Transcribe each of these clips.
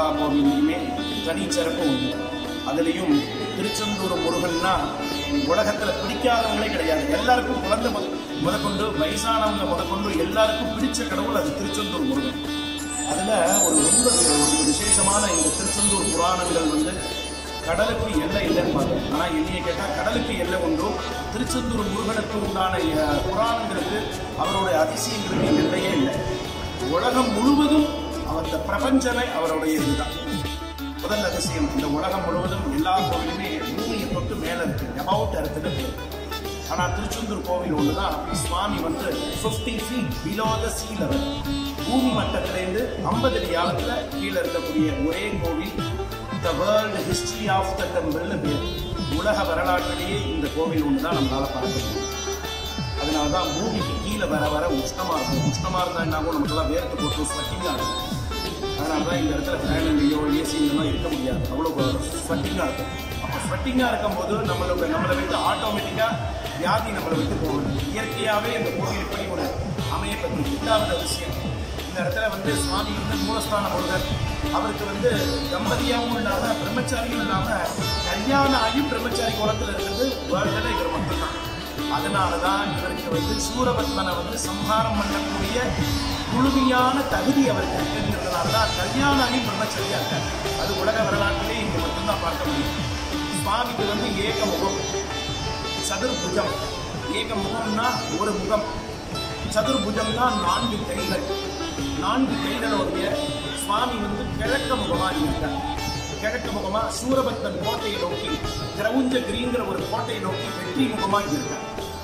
கோவிலையுமே தனி சிறப்பு உண்டு அதுலேயும் திருச்செந்தூர் முருகன்னா உலகத்துல பிடிக்காதவங்களே கிடையாது எல்லாருக்கும் குழந்தை முத முதற்கொண்டு வயசானவங்க முதற்கொண்டு எல்லாருக்கும் பிடிச்ச கடவுள் அது திருச்செந்தூர் முருகன் அதுல ஒரு ரொம்ப ஒரு விசேஷமான இந்த திருச்செந்தூர் புராணங்கள் வந்து கடலுக்கு எல்லை இல்லைன்னு பார்த்தோம் ஆனா என்னைய கேட்டா கடலுக்கு எல்லை உண்டோ திருச்செந்தூர் முருகனுக்கு உண்டான அஹ், புராணங்களுக்கு அவருடைய அதிசயங்களுக்கு எல்லையே இல்லை உலகம் முழுவதும் அந்த பிரபஞ்சமே அவருடைய இதுதான் முதல் அதிசயம் இந்த உலகம் முழுவதும் எல்லா கோவிலுமே பூமியை தொட்டு மேல இருக்கு அபவுட் இடத்துல பேர் ஆனா திருச்செந்தூர் கோவில் ஒண்ணுதான் சுவாமி வந்து 50 feet below the sea level பூமி மட்டத்திலேருந்து ஐம்பது அடி ஆழத்துல கீழே இருக்கக்கூடிய ஒரே கோவில் the world history of the டெம்பிள்னு பேர் உலக வரலாற்றிலேயே இந்த கோவில் ஒன்று தான் நம்மளால பார்க்க முடியும் அதனால தான் பூமிக்கு கீழே வர வர உஷ்ணமா இருக்கும் உஷ்ணமா இருந்தா என்ன ஆகும் நமக்கெல்லாம் வேர்த்து போட்டு ஸ்வெட்டிங்காக இருக்கும் அதனால தான் இந்த இடத்துல ஃபேன் இல்லையோ ஏசி இல்லையோ இருக்க முடியாது அவ்வளோ ஸ்வெட்டிங்காக இருக்கும் அப்போ ஸ்வெட்டிங்காக இருக்கும்போது நம்மளோட நம்மளை விட்டு ஆட்டோமேட்டிக்காக வியாதி நம்மளை விட்டு போகணும் இயற்கையாகவே இந்த கோவில் இப்படி ஒரு அமையப்பட்டு எட்டாவது விஷயம் இந்த இடத்துல வந்து சுவாமி வந்து மூலஸ்தான முருகர் அவருக்கு வந்து தம்பதியாகவும் இல்லாம பிரம்மச்சாரியும் இல்லாம கல்யாணம் ஆகி பிரம்மச்சாரி குளத்துல இருக்கிறது வேர்ல்டில் இவர் மட்டும்தான் அதனால தான் இவருக்கு வந்து சூரபத்மனை வந்து சம்ஹாரம் பண்ணக்கூடிய முழுமையான தகுதி அவருக்கு இருக்குங்கிறதுனால தான் கல்யாணம் ஆகி பிரம்மச்சரியா இருக்கார் அது உலக வரலாற்றிலே இங்க மட்டும்தான் பார்க்க முடியும் சுவாமிக்கு வந்து ஏக முகம் சதுர்புஜம் ஏக முகம்னா ஒரு முகம் சதுர்புஜம்னா நான்கு கைகள் நான்கு கைகளோடைய சுவாமி வந்து கிழக்க முகமா இருக்கார் கிழக்கு முகமா சூரபத்தன் கோட்டையை நோக்கி கிரவுஞ்சகிரிங்கிற ஒரு கோட்டையை நோக்கி வெற்றி முகமா இருக்கார்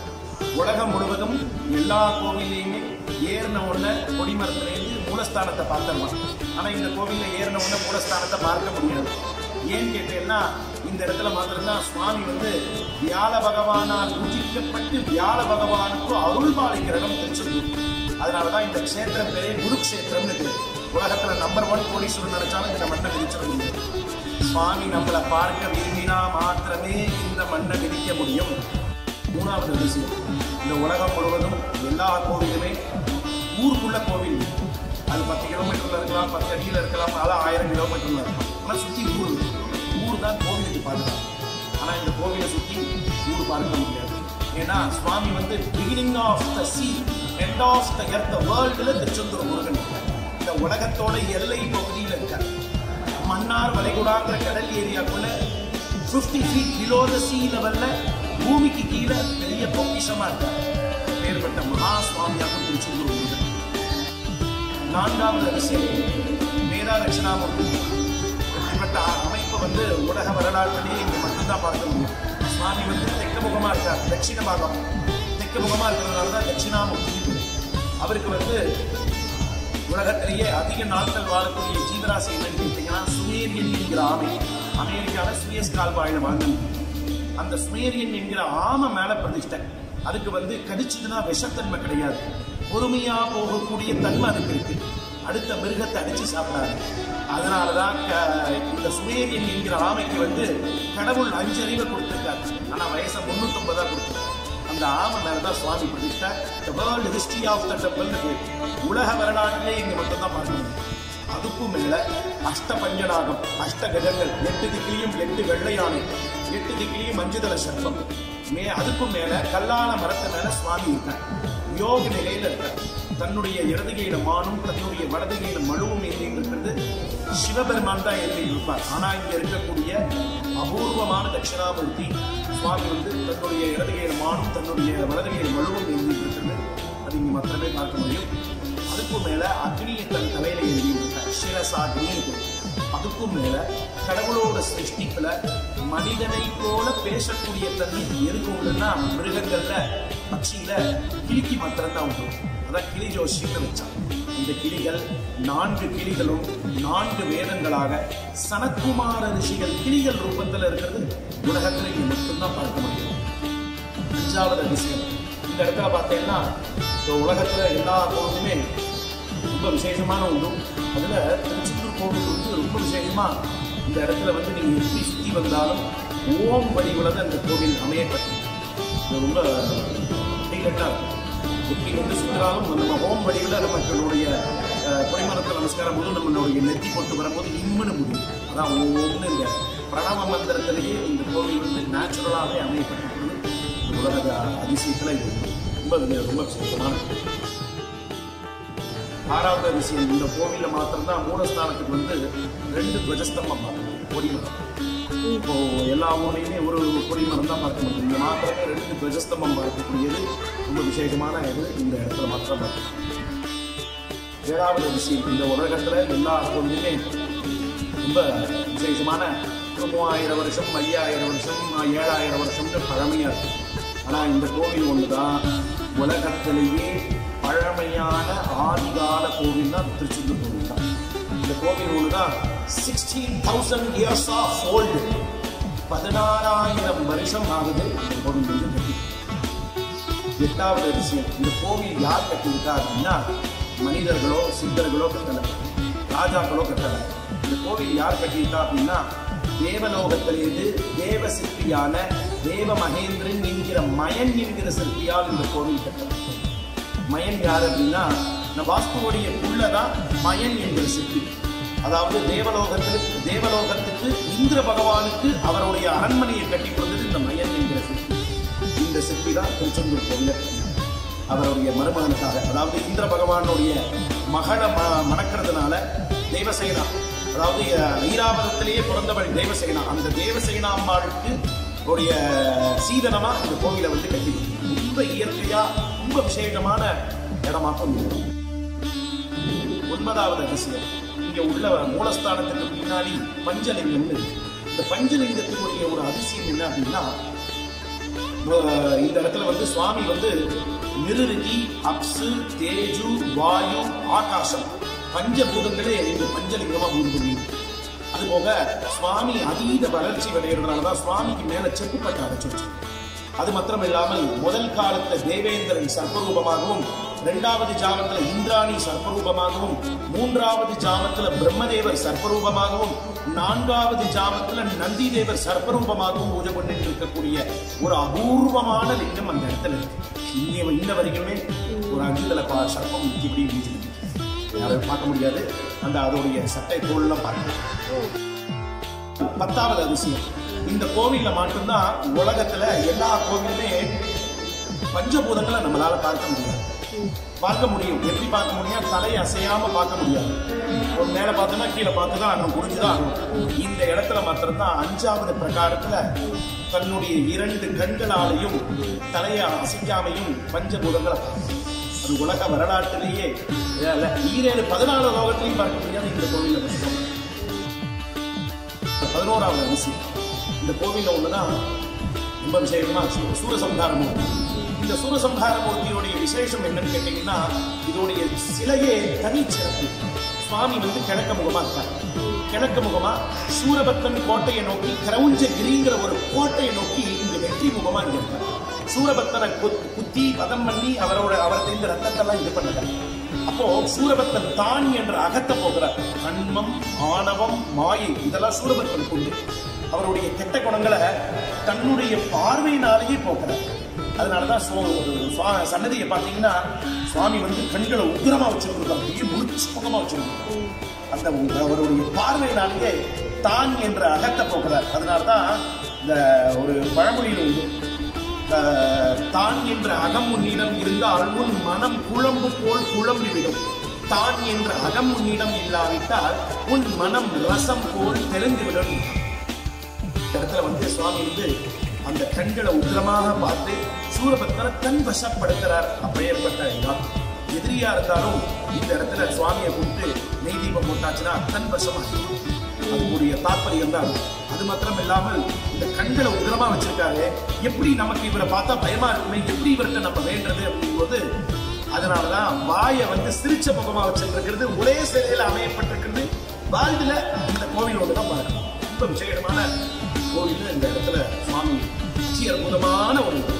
உலகம் முழுவதும் எல்லா கோவில்லையுமே ஏறின உடனே கொடிமரத்துலேருந்து மூலஸ்தானத்தை பார்த்துடலாம் ஆனால் இந்த கோவிலில் ஏறின உடனே மூலஸ்தானத்தை பார்க்க முடியாது ஏன்னு கேட்டேன்னா இந்த இடத்துல மாத்திரம்தான் சுவாமி வந்து வியாழ பகவானால் பூஜிக்கப்பட்டு வியாழ பகவானுக்கு அருள் பாலிக்கிற இடம் திருச்செந்தூர் அதனால தான் இந்த க்ஷேத்திரம் பேரே குருக்ஷேத்திரம்னு பேர் உலகத்துல நம்பர் ஒன் கோடீஸ்வரன் நினைச்சாலும் இந்த மண்ணை விதிச்சிட முடியும் சுவாமி நம்மளை பார்க்க விரும்பினா மாத்திரமே இந்த மண்ணை விதிக்க முடியும் மூணாவது விஷயம் இந்த உலகம் முழுவதும் எல்லா கோவிலுமே ஊருக்குள்ள கோவில் அது பத்து கிலோமீட்டர்ல இருக்கலாம் பத்து அடியில் இருக்கலாம் அது ஆயிரம் கிலோமீட்டர்ல இருக்கலாம் ஆனால் சுற்றி ஊர் இருக்கு. ஊர் தான் கோவிலுக்கு பாதுகாப்பு ஆனால் இந்த கோவிலை சுற்றி ஊர் பார்க்க முடியாது ஏன்னா சுவாமி வந்து beginning of the sea end of the earth வேர்ல்டில் திருச்செந்தூர் முருகன் இருக்கார். இந்த உலகத்தோட எல்லை பகுதியில் இருக்கார் மன்னார் வளைகுடாங்கிற கடல் ஏரியாக்குள்ள 50 ஃபீட் பிலோ த சி லெவல்ல பூமிக்கு கீழே பெரிய பொக்கிஷமா இருக்கார் பேர்பட்ட மகா சுவாமியாக திருச்செந்தூர் முருகன் நான்காவது அதிசயம் மேதா தட்சிணாமூர்த்தி இப்படிப்பட்ட அமைப்பு வந்து உலக வரலாற்றிலேயே இங்கே மட்டும்தான் பார்க்க முடியும் சுவாமி வந்து தெற்கு முகமா இருக்கார் தட்சிண பாகம் தெற்கு முகமா இருக்கிறதுனால தான் தட்சிணாமூர்த்தி அவருக்கு வந்து உலகத்திலேயே அதிக நாட்கள் வாழக்கூடிய ஜீவராசி என்னன்னு கேட்டீங்கன்னா சுமேரியன் என்கிற ஆமை அமெரிக்காவில் சுயஸ் கால்வாயில் வாழ்ந்து அந்த சுமேரியன் என்கிற ஆமை மேல பிரதிஷ்டை அதுக்கு வந்து கடிச்சதுன்னா விஷத்தன்மை கிடையாது பொறுமையா போகக்கூடிய தன்மை அதுக்கு இருக்கு அடுத்த மிருகத்தை அடிச்சு சாப்பிடாது அதனாலதான் க- இந்த சுமேரியன் என்கிற ஆமைக்கு வந்து கடவுள் அஞ்சு அறிவை கொடுத்திருக்காரு ஆனா வயசை முன்னூத்தொன்பதா கொடுத்திருக்காரு அந்த ஆமை மேலதான் சுவாமி பிரதிஷ்டை the world history of the temple உலக வரலாற்றிலே இங்க மட்டும்தான் பார்க்க முடியும் அதுக்கும் மேல அஷ்ட பஞ்சநாகம் அஷ்ட கஜங்கள் எட்டு திக்கிலையும் எட்டு வெள்ளை யானை எட்டு திக்கிலையும் மஞ்சுதல சர்ப்பம் மே அதுக்கும் மேல கல்லான மரத்து மேல சுவாமி இருக்கார் யோக நிலையில இருக்கார் தன்னுடைய இடது கையில மானும் தன்னுடைய வலது கையில மழுவும் இருக்கிறது சிவபெருமான் தான் எழுதி இருப்பார் ஆனா இங்க இருக்கக்கூடிய அபூர்வமான தட்சிணாமூர்த்தி சுவாமி வந்து தன்னுடைய இடது கையில மானும் தன்னுடைய வலது கையில மழுவும் எழுதி இருக்கிறது அது இங்க மாத்திரமே பார்க்க முடியும் அதுக்கும் மேல அக்னியை தன் தலையில எழுதியிருக்கார் சிரசாக்னி அதுக்கும் மேல கடவுளோட சிருஷ்டிப்புல மனிதனை போல பேசக்கூடிய தன்மை எதுக்கு உண்டுன்னா மிருகங்கள்ல பட்சியில கிளிக்கு மாத்திரம் தான் உண்டு அதான் கிளி ஜோஷின்னு வச்சான் இந்த கிளிகள் நான்கு கிளிகளும் நான்கு வேதங்களாக சனத்குமார ரிஷிகள் கிளிகள் ரூபத்துல இருக்கிறது உலகத்துல இங்க மட்டும்தான் பார்க்க முடியும் அஞ்சாவது அதிசயம் இந்த இடத்துல பார்த்தீங்கன்னா இந்த உலகத்துல எல்லா கோவிலுமே ரொம்ப விசேஷமான ஒன்று அதுல திருச்செந்தூர் கோவில் வந்து ரொம்ப விசேஷமா இந்த இடத்துல வந்து நீங்க எப்படி சுத்தி வந்தாலும் ஓம் வடிவுல தான் இந்த கோவில் அமையப்பட்டு இது ரொம்ப ஹைலைட்டா இருக்கும் எப்படி வந்து சுற்றினாலும் நம்ம ஓம் வடிவில் நம்மளுடைய அஹ், குடிமரத்தில் நமஸ்காரம் போது நம்மளுடைய நெத்தி பொட்டு வரும்போது இம்முன்னு முடியும் அதான் ஒவ்வொன்று இந்த பிரணவ மந்திரத்திலேயே இந்த கோவில் வந்து நேச்சுரலாகவே அமையப்பட்டிருக்கிறது இந்த உலக அதிசயத்தில் இது ரொம்ப ரொம்ப விசேஷமான ஆறாவது அதிசயம் இந்த கோவிலில் மாத்திரம்தான் மூலஸ்தானத்துக்கு வந்து ரெண்டு துவஜஸ்தம்பம் பார்க்கணும் கொடிமரம் இப்போ எல்லா ஊர்லேயுமே ஒரு கொடிமரம் தான் பார்க்க முடியும் இங்கே மாத்திரமே ரெண்டு துவஜஸ்தம்பம் பார்க்கக்கூடியது ரொம்ப விசேஷமான இது இந்த இடத்துல மாத்திரம் பார்க்கணும் ஏழாவது விஷயம் இந்த உலகத்தில் எல்லா கோவிலுமே ரொம்ப விசேஷமான ஒரு மூவாயிரம் வருஷம் ஐயாயிரம் வருஷம் ஏழாயிரம் வருஷம்னு பழமையாக இருக்கும் ஆனால் இந்த கோவில் ஒன்று தான் உலகத்திலேயே பழமையான ஆதிகால கோவில் தான் திருச்செந்தூர் கோவில் தான் இந்த கோவில் ஒன்று தான் sixteen thousand years of old பதினாறாயிரம் வருஷம் ஆகுது இந்த கோவில் வந்து கட்டி எட்டாவது விஷயம் இந்த கோவில் யார் கட்டியிருக்கா அப்படின்னா மனிதர்களோ சித்தர்களோ கட்டலை ராஜாக்களோ கட்டலை இந்த கோவில் யார் கட்டியிருக்கா அப்படின்னா தேவலோகத்திலிருந்து தேவ சிற்பியான தேவ மகேந்திரன் என்கிற மயன் என்கிற சிற்பியால் இந்த கோவில் கட்டலாம் மயன் யார் அப்படின்னா இந்த வாஸ்துவோடைய புள்ளதான் மயன் என்கிற சிற்பி அதாவது தேவலோகத்திற்கு தேவலோகத்துக்கு இந்திர பகவானுக்கு அவருடைய அரண்மனையை கட்டி கொடுத்தது இந்த மயன் என்கிற சிற்பி இந்த சிற்பி தான் திருச்செந்தூர் கோவில அவருடைய மருமகனுக்காக அதாவது இந்திர பகவானுடைய மகளை ம மணக்கிறதுனால தேவசேனா அதாவது அஹ், ஐராவதத்திலேயே பிறந்தவள் தேவசேனா அந்த தேவசேனா அம்பாளுக்கு உடைய சீதனமா இந்த கோவிலை வந்து கட்டி ரொம்ப இயற்கையா ரொம்ப விசேஷமான இடமா கொண்டு ஒன்பதாவது அதிசயம் இங்க உள்ள மூலஸ்தானத்துக்கு பின்னாடி பஞ்சலிங்கம்னு இருக்கு இந்த பஞ்சலிங்கத்தினுடைய ஒரு அதிசயம் என்ன அப்படின்னா அஹ் இந்த இடத்துல வந்து சுவாமி வந்து நிருதி அப்சு தேஜு வாயு ஆகாசம் பஞ்சபூதங்களே இந்த பஞ்சலிங்கமா பூர்வம் அது போக சுவாமி அதீத வளர்ச்சி அடைகிறதுனால தான் சுவாமிக்கு மேல செப்புப்பட்டு அடைச்சிருச்சு அது மாத்திரம் இல்லாமல் முதல் காலத்துல தேவேந்திரன் சர்ப்பரூபமாகவும் இரண்டாவது ஜாமத்துல இந்திராணி சர்ப்பரூபமாகவும் மூன்றாவது ஜாமத்துல பிரம்மதேவர் சர்ப்பரூபமாகவும் நான்காவது ஜாமத்துல நந்தி தேவர் சர்ப்பரூபமாகவும் பூஜை பண்ணிட்டு இருக்கக்கூடிய ஒரு அபூர்வமான லிங்கம் அந்த இடத்துல இருக்கு இன்ன இன்ன வரைக்குமே ஒரு அஞ்சு தலை பா சர்ப்பம் இப்படி இருந்துச்சு யாரும் பார்க்க முடியாது அந்த அதோடைய சட்டை தோல்லாம் பார்க்கலாம் பத்தாவது அதிசயம் இந்த கோவில்ல மட்டும்தான் உலகத்துல எல்லா கோவிலுமே பஞ்சபூதங்களை நம்மளால பார்க்க முடியாது பார்க்க முடியும் எப்படி பார்க்க முடியும் தலையை அசையாம பார்க்க முடியாது ஒரு மேல பார்த்தோம்னா கீழே பார்த்து தான் ஆகணும் புரிஞ்சுதான் ஆகணும் இந்த இடத்துல மாத்திரம்தான் அஞ்சாவது பிரகாரத்துல தன்னுடைய இரண்டு கண்களாலையும் தலையை அசைக்காமையும் பஞ்சபூதங்களை பார்க்கணும் அது உலக வரலாற்றிலேயே இல்ல, ஈரேழு பதினாலு லோகத்திலையும் பார்க்க முடியாது இந்த கோவில்ல மட்டும் பதினோராவது அவசியம் இந்த கோவில்ல ஒண்ணுதான் ரொம்ப விசேஷமா சூ- சூரசம்ஹார மூர்த்தி இந்த சூரசம்ஹார மூர்த்தியோடைய விசேஷம் என்னன்னு கேட்டீங்கன்னா இதோடைய சிலையே தனி சிறப்பு சுவாமி வந்து கிழக்க முகமா இருக்கார் கிழக்கு முகமா சூரபத்மன் கோட்டையை நோக்கி கிரௌஞ்சகிரிங்கிற ஒரு கோட்டையை நோக்கி இங்க வெற்றி முகமா இங்க இருக்கார் சூரபத்மனை குத்- குத்தி பதம் பண்ணி அவரோட அவரது இந்த ரத்தத்தெல்லாம் இது பண்ணல அப்போ சூரபத்தன் தான் என்ற அகத்த போகிறார் கண்மம் ஆணவம் மாயை இதெல்லாம் சூரபத்தனுக்கு உண்டு அவருடைய கெட்ட குணங்களை தன்னுடைய பார்வையினாலேயே போக்குறார் அதனாலதான் சு- சுவா- சன்னதியை பார்த்தீங்கன்னா சுவாமி வந்து கண்களை உக்கிரமா வச்சிருக்காரு அப்படியே முடிச்சு முகமா வச்சிருக்காரு அந்த உ- அவருடைய பார்வையினாலேயே தான் என்ற அகத்த போக்குறார் அதனாலதான் இந்த ஒரு பழமொழியில் உண்டு அஹ், தான் என்ற அகம் உன்னிடம் இருந்தால் உன் மனம் குழம்பு போல் குழம்பிவிடும் தான் என்ற அகம் உன்னிடம் இல்லாவிட்டால் உன் மனம் ரசம் போல் தெரிந்துவிடும் இந்த இடத்துல வந்து சுவாமி வந்து அந்த கண்களை உக்கிரமாக பார்த்து சூரபத்மனை தன் வசப்படுத்துறார் அப்பேற்பட்ட இடம் எதிரியா இருந்தாலும் இந்த இடத்துல சுவாமியை கூப்பிட்டு நெய் தீபம் போட்டாச்சுன்னா தன் வசமாக அதுக்குரிய தாற்பயம் தான் அது. அது மாத்திரம் இல்லாமல் இந்த கண்களை உக்கிரமா வச்சிருக்காரு எப்படி நமக்கு இவரை பார்த்தா பயமா இருக்குமே எப்படி இவர்கிட்ட நம்ம வேண்டது அப்படிங்கும்போது அதனாலதான் வாயை வந்து சிரிச்ச முகமா வச்சிருக்கிறது ஒரே சிலையில அமையப்பட்டிருக்கிறது வாழ்ந்துல இந்த கோவில் ஒன்று தான் பார்க்கணும் ரொம்ப விசேஷமான கோவில் இந்த இடத்துல சுவாமி அதி அற்புதமான ஒரு இது.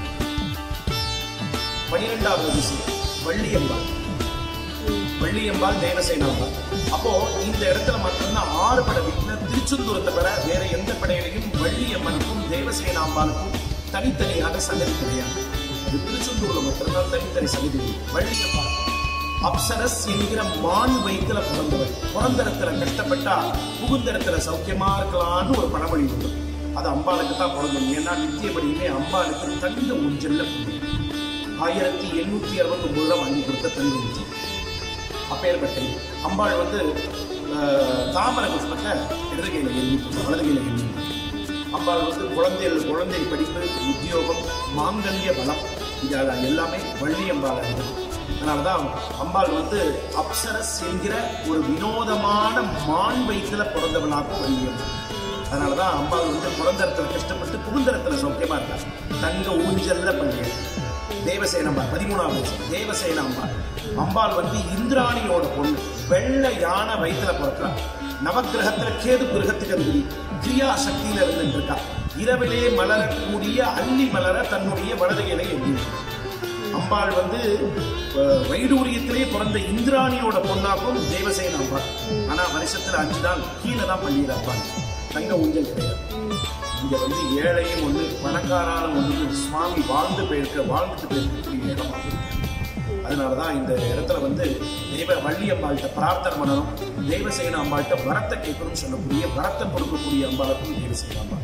பனிரெண்டாவது விஷயம் வள்ளியம்பாள் வள்ளியம்பாள் தேவசேனாம்பாள் அப்போ இந்த இடத்துல மட்டும்தான் ஆறு படை வீட்டுல திருச்செந்தூரத்தை பெற வேற எந்த படையிலையும் வள்ளியம்மனுக்கும் தேவசேனாம்பாளுக்கும் தனித்தனியாக சன்னதி கிடையாது அது திருச்செந்தூர்ல மட்டும்தான் தனித்தனி சன்னதி உண்டு. வள்ளியம்பாள் அப்சரஸ் என்கிற மான் வயிற்றுல பிறந்தவர் பிறந்தரத்துல கஷ்டப்பட்டா புகுந்தரத்துல சௌக்கியமா இருக்கலாம்னு ஒரு பழமொழி உண்டு அது அம்பாளுக்கு தான் பிறந்தோம் ஏன்னா நித்தியபடியுமே அம்பாளுக்கு தங்க ஊஞ்சல்ல பிறந்தது ஆயிரத்தி எண்ணூத்தி அறுபத்தி ஒன்பதுல வாங்கி கொடுத்த தங்க ஊஞ்சல் அப்பேற்பட்ட அம்பாள் வந்து அஹ், தாமரை புஷ்பத்தை இடது கையில எண்ணி வலது கையில எண்ணி அம்பாள் வந்து குழந்தைகள் குழந்தை படிப்பு உத்தியோகம் மாங்கல்ய பலம் இது எல்லாமே வள்ளி அம்பாள் இருந்தது அதனாலதான் அம்பாள் வந்து அப்சரஸ் என்கிற ஒரு வினோதமான மான் வயிற்றுல பிறந்தவளாக வள்ளி அம்பாள் அதனாலதான் அம்பாள் வந்து குழந்தரத்துல கஷ்டப்பட்டு புகுந்தரத்துல சௌக்கியமா இருக்கா தங்க ஊஞ்சல்ல பண்டிகை தேவசேனம்பாள் பதிமூணாவது வயசு தேவசேனாம்பாள் அம்பாள் வந்து இந்திராணியோட பொண்ணு வெள்ளை யானை வயிற்றுல பிறக்கிறா நவக்கிரகத்துல கேது கிரகத்துக்கு அதிபதி கிரியா சக்தியில இருந்துட்டு இருக்கா இரவிலே மலரக்கூடிய அல்லி மலர தன்னுடைய வலதுகையில எண்ணி அம்பாள் வந்து அஹ், வைடூரியத்திலே பிறந்த இந்திராணியோட பொண்ணாக்கும் தேவசேன அம்பாள் ஆனா வருஷத்துல அஞ்சு நாள் கீழே தான் பண்ணிடுறாப்பாள் தங்க ஊஞ்சல் கிடையாது இங்க வந்து ஏழையும் ஒண்ணு பணக்காரான ஒண்ணு சுவாமி வாழ்ந்து போயிருக்க வாழ்ந்துட்டு போயிருக்கக்கூடிய இடமா இருக்கு. அதனாலதான் இந்த இடத்துல வந்து தெய்வ வள்ளி அம்பாள்கிட்ட பிரார்த்தனை பண்ணணும் தெய்வசேன அம்பாள்கிட்ட வரத்தை கேட்கணும்னு சொல்லக்கூடிய வரத்தை கொடுக்கக்கூடிய அம்பாளுக்கும் தேவசேன அம்பாள்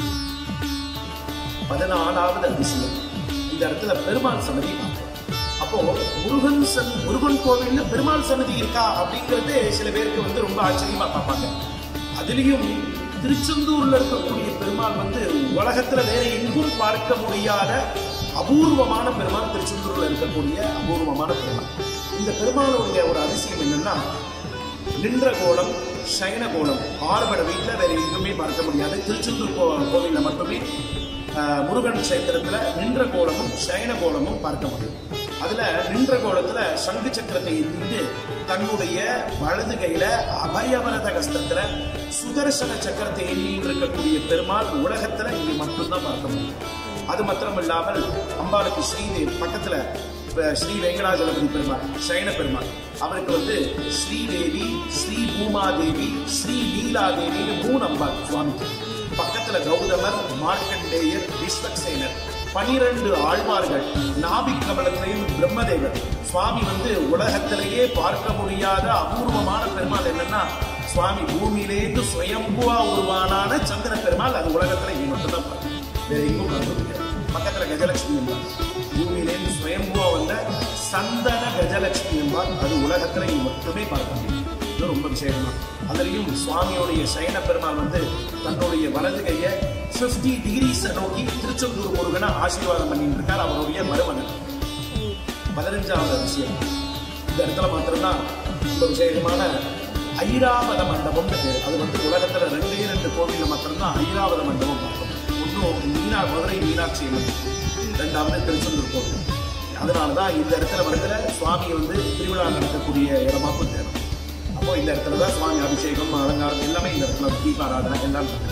பதினாலாவது அதிசயம் இந்த இடத்துல பெருமாள் சன்னதி பார்க்கிறோம் அப்போ முருகன் சன் முருகன் கோவில்ல பெருமாள் சன்னதி இருக்கா அப்படிங்கிறது சில பேருக்கு வந்து ரொம்ப ஆச்சரியமா பார்ப்பாங்க அதுலயும் திருச்செந்தூர்ல இருக்கக்கூடிய பெருமாள் வந்து உலகத்துல வேற எங்கும் பார்க்க முடியாத அபூர்வமான பெருமாள் திருச்செந்தூர்ல இருக்கக்கூடிய அபூர்வமான பெருமாள் இந்த பெருமாளுடைய ஒரு அதிசயம் என்னன்னா நின்ற கோலம் சயன கோலம் ஆறுபட வீட்டில் வேற எங்குமே பார்க்க முடியாது திருச்செந்தூர் கோ கோவில்ல மட்டுமே ஆஹ், முருகன் கஷேத்திரத்துல நின்ற கோலமும் சயன கோலமும் பார்க்க முடியும் அதுல நின்ற கோலத்துல சங்கு சக்கரத்தை ஏந்திட்டு தன்னுடைய வலது கையில அபயவரத கஸ்தத்துல சுதர்சன சக்கரத்தை ஏந்திட்டு இருக்கக்கூடிய பெருமாள் உலகத்துல இங்க மட்டும்தான் பார்க்க முடியும் அது மாத்திரம் இல்லாமல் அம்பாளுக்கு ஸ்ரீதேவி பக்கத்துல இப்ப ஸ்ரீ வெங்கடாஜலபதி பெருமாள் சயன பெருமாள் அவருக்கு வந்து ஸ்ரீதேவி ஸ்ரீ பூமாதேவி ஸ்ரீ லீலாதேவின்னு மூணு அம்பாள் சுவாமிக்கு பக்கத்துல கௌதமர் மார்க்கண்டேயர் விஸ்வக்சேனர் பனிரெண்டு ஆழ்வார்கள் நாபிக் கமலத்திலையும் பிரம்மதேவர் சுவாமி வந்து உலகத்திலேயே பார்க்க முடியாத அபூர்வமான பெருமாள் என்னன்னா சுவாமி பூமியிலேருந்து சுயம்புவா உருவானான சந்திர பெருமாள் அது உலகத்துல இங்க மட்டும்தான் பார்க்கணும். வேற எங்கும் பார்க்க முடியாது பக்கத்துல கஜலட்சுமி அம்பாள் பூமியிலேருந்து சுயம்புவா வந்த சந்தன கஜலட்சுமி அம்பாள் அது உலகத்துல இங்க மட்டுமே பார்க்க முடியும் இது ரொம்ப விசேஷமா அதுலயும் சுவாமியோடைய சயன பெருமாள் வந்து தன்னுடைய வலது கையை 50 டிகிரிஸ் நோக்கி திருச்செந்தூர் முருகனை ஆசீர்வாதம் பண்ணிட்டு இருக்கார் அவருடைய மருமகன் பதினஞ்சாவது விஷயம் இந்த இடத்துல மாத்திரம்தான் ரொம்ப விசேஷமான ஐராவத மண்டபம்னு பேர் அது வந்து உலகத்துல ரெண்டே ரெண்டு கோவில்ல மாத்திரம்தான் ஐராவத மண்டபம் பார்க்கணும் ஒன்றும் மீனா மதுரை மீனாட்சி அம்மன் ரெண்டாவது திருச்செந்தூர் கோவில் அதனாலதான் இந்த இடத்துல வருகிற சுவாமி வந்து திருவிழா நடக்கக்கூடிய இடமாக்கும் தேவை அப்போ இந்த இடத்துல தான் சுவாமி அபிஷேகம் அலங்காரம் எல்லாமே இந்த இடத்துல தீபாராதனை எல்லாம் நடக்குது.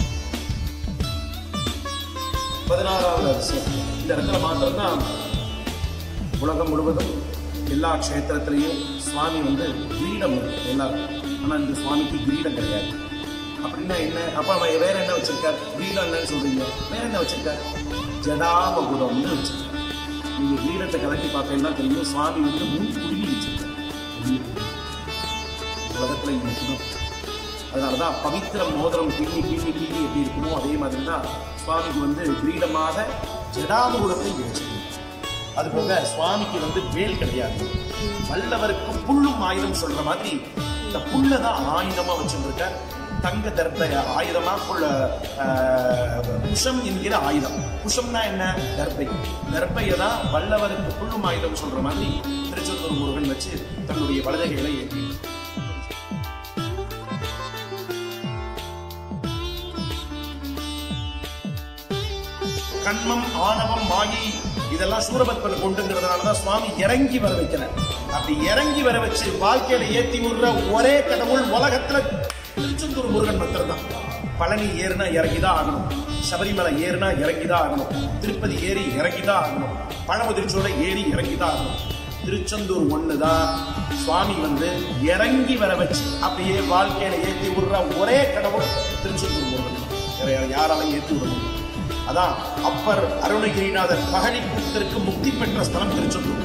பதினாறாவது அதிசயம் இந்த இடத்துல மாத்திரம்தான் உலகம் முழுவதும் எல்லா க்ஷேத்திரத்திலையும் சுவாமி வந்து கிரீடம் இருக்கு எல்லாருக்கும் ஆனால் இந்த சுவாமிக்கு கிரீடம் கிடையாது அப்படின்னா என்ன அப்ப அவன் வேற என்ன வச்சிருக்கார் கிரீடம் என்னன்னு சொல்றீங்க வேற என்ன வச்சிருக்கார் ஜடாமகுடம்னு வச்சிருக்கார் நீங்க கிரீடத்தை கலட்டி பார்த்தீங்கன்னா தெரியும் சுவாமி வந்து முன் குடுமி வச்சிருக்கார் உலகத்துல இங்க மட்டும்தான் அதனாலதான் பவித்திர மோதிரம் கிள்ளி கிள்ளி கிள்ளி எப்படி இருக்குமோ அதே மாதிரி தான் சுவாமிக்கு வந்து கிரீடமாக ஜடாமுகுடத்தை இங்க வச்சிருக்கோம் அது போக சுவாமிக்கு வந்து வேல் கிடையாது வல்லவருக்கு புல்லும் ஆயுதம் சொல்ற மாதிரி இந்த புல்லை தான் ஆயுதமா வச்சிருக்க தங்க தர்ப்ப ஆயுதமா புல்ல ஆஹ், குஷம் என்கிற ஆயுதம் குஷம்னா என்ன தர்ப்பை தர்ப்பையை தான் வல்லவருக்கு புல்லும் ஆயுதம் சொல்ற மாதிரி திருச்செந்தூர் முருகன் வச்சு தன்னுடைய வலதைகளை ஏற்றி கண்மம் ஆணவம் மாயை இதெல்லாம் சூரபத்மன் கொண்டுங்கிறதுனால தான் சுவாமி இறங்கி வர வைக்கிறார் அப்படி இறங்கி வர வச்சு வாழ்க்கையில ஏத்தி விடுற ஒரே கடவுள் உலகத்துல திருச்செந்தூர் முருகன் மாத்திரம் தான் பழனி ஏறுனா இறங்கிதான் ஆகணும் சபரிமலை ஏறுனா இறங்கிதான் ஆகணும் திருப்பதி ஏறி இறங்கிதான் ஆகணும் பழமுதிர்ச்சோலை ஏறி இறங்கிதான் ஆகணும் திருச்செந்தூர் ஒண்ணுதான் சுவாமி வந்து இறங்கி வர வச்சு அப்படியே வாழ்க்கையில ஏத்தி விடுற ஒரே கடவுள் திருச்செந்தூர் முருகன் வேற யாராலையும் ஏத்தி விட முடியும் அதான் அப்பர் அருணகிரிநாதர் பகழி கூத்திற்கு முக்தி பெற்ற ஸ்தலம் திருச்செந்தூர்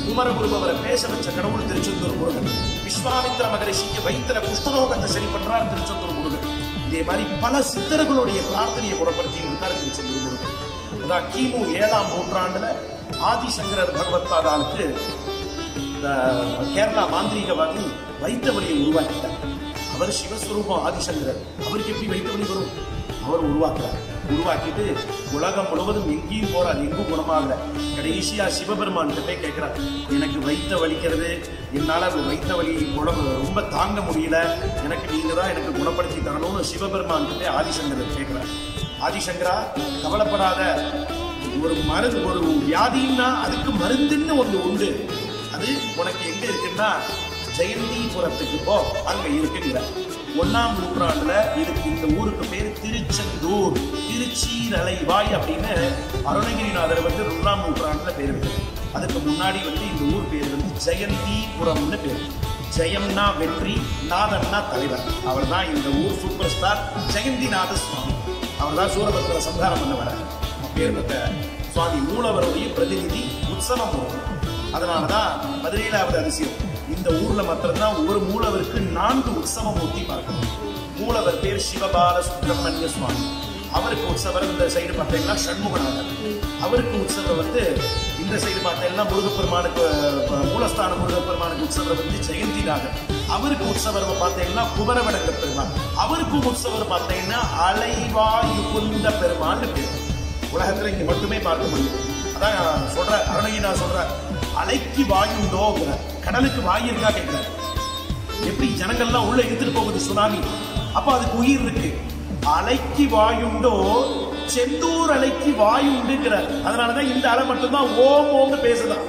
குமரகுருபவரை பேச வச்ச கடவுள் திருச்செந்தூர் முருகன் விஸ்வாமித்திர மகரிஷிக்கு வைத்திர குஷ்டரோகத்தை சரி பண்றார் திருச்செந்தூர் முருகன் இதே மாதிரி பல சித்தர்களுடைய பிரார்த்தனையை குணப்படுத்தி இருக்கார் திருச்செந்தூர் முருகன் அதான் கிமு ஏழாம் நூற்றாண்டுல ஆதிசங்கரர் பகவத்பாதாவுக்கு இந்த கேரளா மாந்திரீகவாதி வைத்த வழியை உருவாக்கிட்டார் அவர் சிவஸ்வரூபம் ஆதிசங்கரர் அவருக்கு எப்படி வைத்த வழி வரும் அவர் உருவாக்குறார் உருவாக்கிட்டு உலகம் முழுவதும் எங்கேயும் போறார் எங்கும் குணமாகல கடைசியா சிவபெருமான் போய் கேட்கிறார் எனக்கு வைத்த வலிக்கிறது என்னால அது வைத்த வலி குணம் ரொம்ப தாங்க முடியல எனக்கு நீங்க தான் எனக்கு குணப்படுத்தி தரணும்னு சிவபெருமான் போய் ஆதிசங்கரர் கேட்கிறார் ஆதிசங்கரா கவலைப்படாத ஒரு மருந்து ஒரு வியாதின்னா அதுக்கு மருந்துன்னு ஒண்ணு உண்டு அது உனக்கு எங்க இருக்குன்னா ஜெயந்திபுரத்துக்கு போ அங்க இருக்குங்கிற ஒன்னாம் நூற்றாண்டுல இதுக்கு இந்த ஊருக்கு பேர் திருச்செந்தூர் திருச்சீரலைவாய் அப்படின்னு அருணகிரிநாதர் வந்து ஒன்றாம் நூற்றாண்டுல பேர் இருக்கு அதுக்கு முன்னாடி வந்து இந்த ஊர் பேர் வந்து ஜெயந்திபுரம்னு பேர் ஜெயம்னா வெற்றி நாதன்னா தலைவர் அவர் தான் இந்த ஊர் சூப்பர் ஸ்டார் ஜெயந்திநாத சுவாமி அவர் தான் சூரபத்மரை சம்ஹாரம் பண்ண வர பேர்பட்ட சுவாமி மூலவருடைய பிரதிநிதி உற்சவம் வரும் அதனாலதான் பதினேழாவது அதிசயம் இந்த ஊர்ல மாத்திரம்தான் ஒரு மூலவருக்கு நான்கு உற்சவ மூர்த்தி பார்க்கணும் மூலவர் பேர் சிவபால சுப்பிரமணிய சுவாமி அவருக்கு உற்சவர் இந்த சைடு பார்த்தீங்கன்னா சண்முகநாதர் அவருக்கு உற்சவர் வந்து இந்த சைடு பார்த்தீங்கன்னா முருகப்பெருமானுக்கு அஹ், மூலஸ்தான முருகப்பெருமானுக்கு உற்சவர் வந்து ஜெயந்திநாதர் அவருக்கு உற்சவர் பார்த்தீங்கன்னா குமரவடங்க பெருமாள் அவருக்கு உற்சவர் பார்த்தீங்கன்னா அலைவாயு குந்த பெருமாள்னு பேர் உலகத்துல இங்க மட்டுமே பார்க்க முடியும் அதான் நான் சொல்றேன் அருணகி நான் சொல்றேன் அலைக்கு வாயுண்டோங்கிற கடலுக்கு வாய் இருக்கா கேட்கிறார் எப்படி ஜனங்கள்லாம் உள்ள இழுத்துட்டு போகுது சுனாமி அப்ப அதுக்கு உயிர் இருக்கு அலைக்கு வாயுண்டோ செந்தூர் அலைக்கு வாயுண்டுங்கிறார் அதனாலதான் இந்த அலை மட்டும்தான் ஓம் ஓம்னு பேசுதான்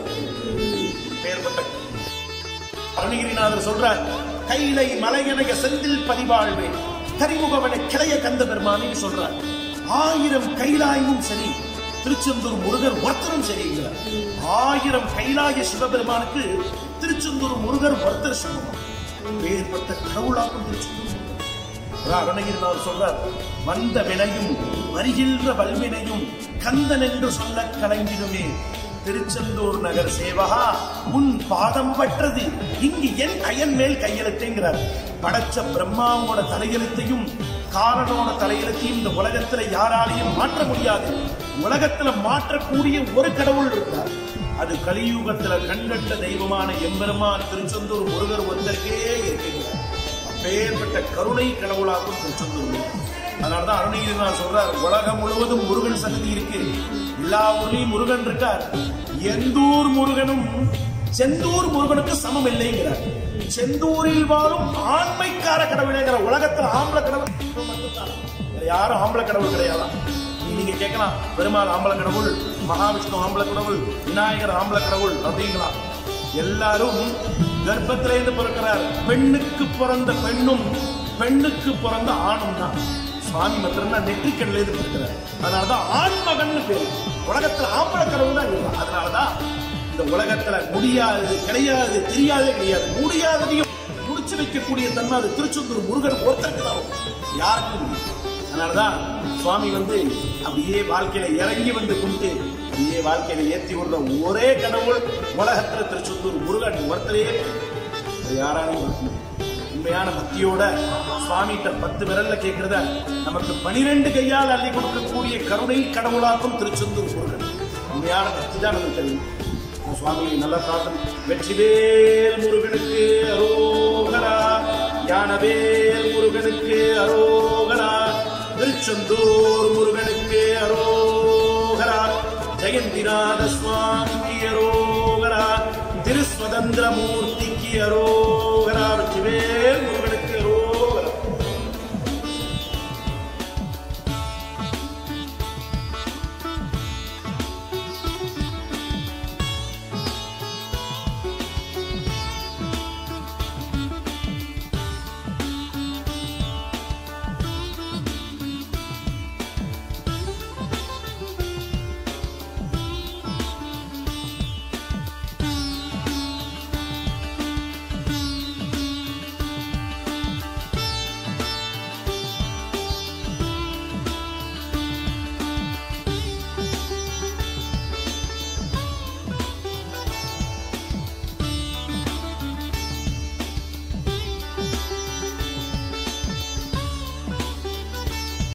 பேர்பட்ட அருணகிரிநாதர் சொல்றார் கைலை மலையனைய செந்தில் பதிவாழ்வே கரிமுகவனை கிளைய கந்த பெருமானின்னு சொல்றார் ஆயிரம் கைலாயமும் சரி திருச்செந்தூர் முருகர் ஒருத்தரும் சரிங்கிறார் ஆயிரம் கைலாய சிவபெருமானுக்கு திருச்செந்தூர் முருகர் ஒருத்தர் சமம் வேறுபட்ட கடவுளாக்கும் திருச்செந்தூர் முருகன். அதான் அருணகிரிநாதர் சொல்றார் வந்த வினையும் வருகின்ற வல்வினையும் கந்தன் என்று சொல்ல கலங்கிடுமே திருச்செந்தூர் நகர் சேவகா உன் பாதம் பற்றது இங்கு என் அயன் மேல் கையெழுத்துங்கிறார் படைச்ச பிரம்மாவோட தலையெழுத்தையும் காரனோட தலையெழுத்தையும் இந்த உலகத்துல யாராலையும் மாற்ற முடியாது உலகத்துல மாற்றக்கூடிய ஒரு கடவுள் இருக்கிறார் அது கலியுகத்துல கண்கண்ட தெய்வமான எம்பெருமான் திருச்செந்தூர் முருகர் ஒருத்தருக்கே இருக்கின்றார் அப்பேற்பட்ட கருணை கடவுளாகும் திருச்செந்தூர் முருகன். அதனாலதான் அருணகிரிநாதர் சொல்றார் உலகம் முழுவதும் முருகன் சன்னதி இருக்கு எல்லா ஊர்லயும் முருகன் இருக்கார் எந்தூர் முருகனும் செந்தூர் முருகனுக்கு சமம் இல்லைங்கிறார் செந்தூரில் வாழும் ஆண்மைக்கார கடவுளேங்கிற உலகத்துல ஆம்பளை கடவுள் இவன் மட்டும்தான். வேற யாரும் ஆம்பளை கடவுள் கிடையாதான் நீங்க கேட்கலாம் பெருமாள் ஆம்பளை கடவுள் மகாவிஷ்ணு ஆம்பளை கடவுள் விநாயகர் ஆம்பளை கடவுள் அப்படிங்களா எல்லாரும் கர்ப்பத்திலேருந்து பிறக்கிறார் பெண்ணுக்கு பிறந்த பெண்ணும் பெண்ணுக்கு பிறந்த ஆணும் தான் சுவாமி மாத்திரம் நெற்றிக்கண்ணில இருந்து பிறக்கிறார் அதனாலதான் ஆண் மகன் பேரு உலகத்துல ஆம்பளை கடவுள் தான் இருக்கான் அதனாலதான் இந்த உலகத்துல முடியாது கிடையாது தெரியாதே கிடையாது முடியாததையும் முடிச்சு வைக்கக்கூடிய தன்மை அது திருச்செந்தூர் முருகன் ஒருத்தருக்கு தான் உண்டு. யாருக்கும் இல்லை. அதனாலதான் சுவாமி வந்து அப்படியே வாழ்க்கையில இறங்கி வந்து கும்பிட்டு அப்படியே வாழ்க்கையில ஏத்தி விடுற ஒரே கடவுள் உலகத்துல திருச்செந்தூர் முருகன் ஒருத்தரே அது யாராலையும் பார்க்க முடியாது. உண்மையான பக்தியோட சுவாமிகிட்ட பத்து விரல்ல கேட்கிறத நமக்கு பனிரெண்டு கையால் அள்ளி கொடுக்கக்கூடிய கருணை கடவுளாக்கும் திருச்செந்தூர் முருகன் உண்மையான பக்தி தான் நமக்கு தெரியும் இந்த சுவாமி நல்ல பிரார்த்தனை வெற்றிவேல் முருகனுக்கு அரோகரா ஞானவேல் முருகனுக்கு அரோகரா திருச்செந்தூர் முருகனுக்கு அரோகரா ஜெயந்திநாத சுவாமிக்கு அரோகரா திருஸ்வதந்திர மூர்த்திக்கு அரோகரா வெற்றிவேல்